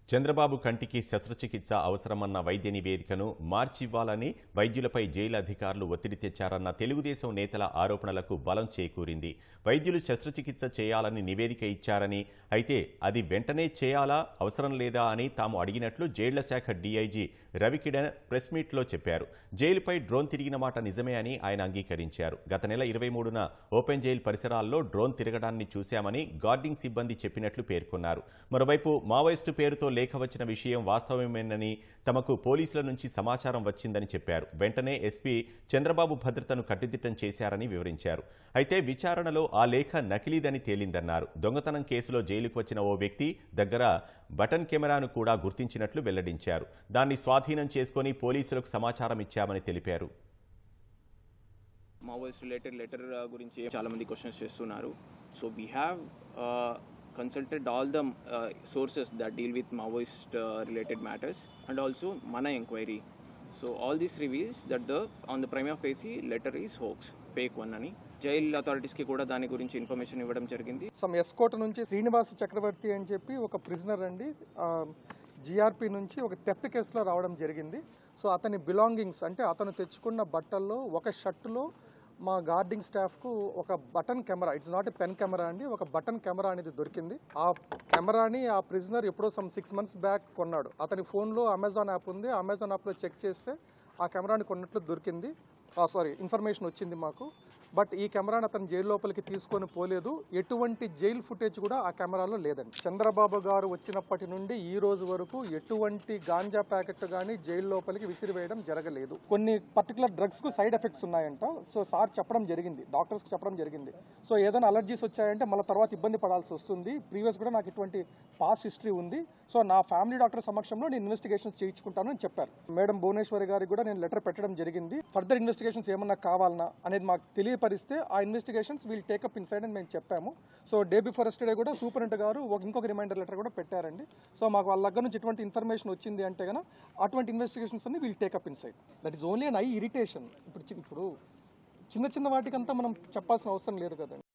చంద్రబాబు కంటికి శస్త్రచికిత్స అవసరమన్న వైద్య నివేదికను మార్చివ్వాలని వైద్యులపై జైలు అధికారులు ఒత్తిడి తెచ్చారన్న తెలుగుదేశం నేతల ఆరోపణలకు బలం చేకూరింది వైద్యులు శస్త్రచికిత్స చేయాలని నివేదిక ఇచ్చారని అయితే అది వెంటనే చేయాలా అవసరం లేదా అని తాము అడిగినట్లు జైళ్ల శాఖ డీఐజీ రవికిరణ్ ప్రెస్ మీట్లో చెప్పారు జైలుపై డ్రోన్ తిరిగిన మాట నిజమే అని ఆయన అంగీకరించారు గత నెల ఇరవై మూడున ఓపెన్ జైలు పరిసరాల్లో డ్రోన్ తిరగడాన్ని చూశామని గార్డింగ్ సిబ్బంది చెప్పినట్లు పేర్కొన్నారు మరోవైపు మావోయిస్టు పేరుతో లేఖ వచ్చిన విషయం వాస్తవమేనని తమకు పోలీసుల నుంచి సమాచారం వచ్చిందని చెప్పారు వెంటనే ఎస్పీ చంద్రబాబు భద్రతను కట్టుదిట్టం చేశారని వివరించారు అయితే విచారణలో ఆ లేఖ నకిలీదని తేలిందన్నారు దొంగతనం కేసులో జైలుకు వచ్చిన ఓ వ్యక్తి దగ్గర బటన్ కెమెరాను కూడా గుర్తించినట్లు వెల్లడించారు దాన్ని స్వాధీనం చేసుకుని పోలీసులకు సమాచారం ఇచ్చామని తెలిపారు మావోయిస్ట్ రిలేటెడ్ లెటర్ గురించి చాలా మంది క్వశ్చన్స్ చేస్తున్నారు so we have consulted all the sources that deal with Maoist related matters and also మన enquiry so all this reveals that the on the prime of facie letter is hoax fake one అని jail అథారిటీస్కి కూడా దాని గురించి information ఇవ్వడం జరిగింది some S. Kota నుంచి శ్రీనివాస చక్రవర్తి అని చెప్పి ఒక ప్రిజనర్ అండి జిఆర్పి నుంచి ఒక థెఫ్ట్ కేసులో రావడం జరిగింది సో అతని బిలాంగింగ్స్ అంటే అతను తెచ్చుకున్న బట్టల్లో ఒక షర్టులో మా గార్డింగ్ స్టాఫ్కు ఒక button camera it's not a pen camera అండి ఒక బటన్ కెమెరా అనేది దొరికింది ఆ కెమెరాని ఆ ప్రిజనర్ ఎప్పుడో సమ్ సిక్స్ మంత్స్ బ్యాక్ కొన్నాడు అతని ఫోన్లో అమెజాన్ యాప్ ఉంది అమెజాన్ యాప్లో చెక్ చేస్తే ఆ కెమెరాని కొన్నట్లు దొరికింది సారీ ఇన్ఫర్మేషన్ వచ్చింది మాకు బట్ ఈ కెమెరాని అతను జైలు లోపలికి తీసుకొని పోలేదు ఎటువంటి జైల్ ఫుటేజ్ కూడా ఆ కెమెరాలో లేదండి చంద్రబాబు గారు వచ్చినప్పటి నుండి ఈ రోజు వరకు ఎటువంటి గాంజా ప్యాకెట్ కానీ జైలు లోపలికి విసిరివేయడం జరగలేదు కొన్ని పర్టికులర్ డ్రగ్స్ కు సైడ్ ఎఫెక్ట్స్ ఉన్నాయంట సో సార్ చెప్పడం జరిగింది డాక్టర్స్ చెప్పడం జరిగింది సో ఏదైనా అలర్జీస్ వచ్చాయంటే మళ్ళీ తర్వాత ఇబ్బంది పడాల్సి వస్తుంది ప్రీవియస్ కూడా నాకు ఇటువంటి పాస్ట్ హిస్టరీ ఉంది సో నా ఫ్యామిలీ డాక్టర్ సమక్షంలో నేను ఇన్వెస్టిగేషన్స్ చేయించుకుంటాను అని చెప్పారు మేడం భువనేశ్వరి గారికి కూడా నేను లెటర్ పెట్టడం జరిగింది ఫర్దర్ ఇన్వెస్టిగేషన్స్ ఏమన్నా కావాలన్నా అనేది మాకు తెలియపరిస్తే ఆ ఇన్వెస్టిగేషన్స్ వీల్ టేకప్ ఇన్సైడ్ అని మేము చెప్పాము సో డే బిఫోర్ ఎస్టర్డే కూడా సూపరింట్ గారు ఒక ఇంకొక రిమైండర్ లెటర్ కూడా పెట్టారండి సో మాకు వాళ్ళ దగ్గర నుంచి ఎటువంటి ఇన్ఫర్మేషన్ వచ్చింది అంటే కనుక అటువంటి ఇన్వెస్టిగేషన్స్ అన్ని we'll take up inside that is only an eye irritation ఇప్పుడు చి- ఇప్పుడు చిన్న చిన్న వాటికంతా మనం చెప్పాల్సిన అవసరం లేదు కదండి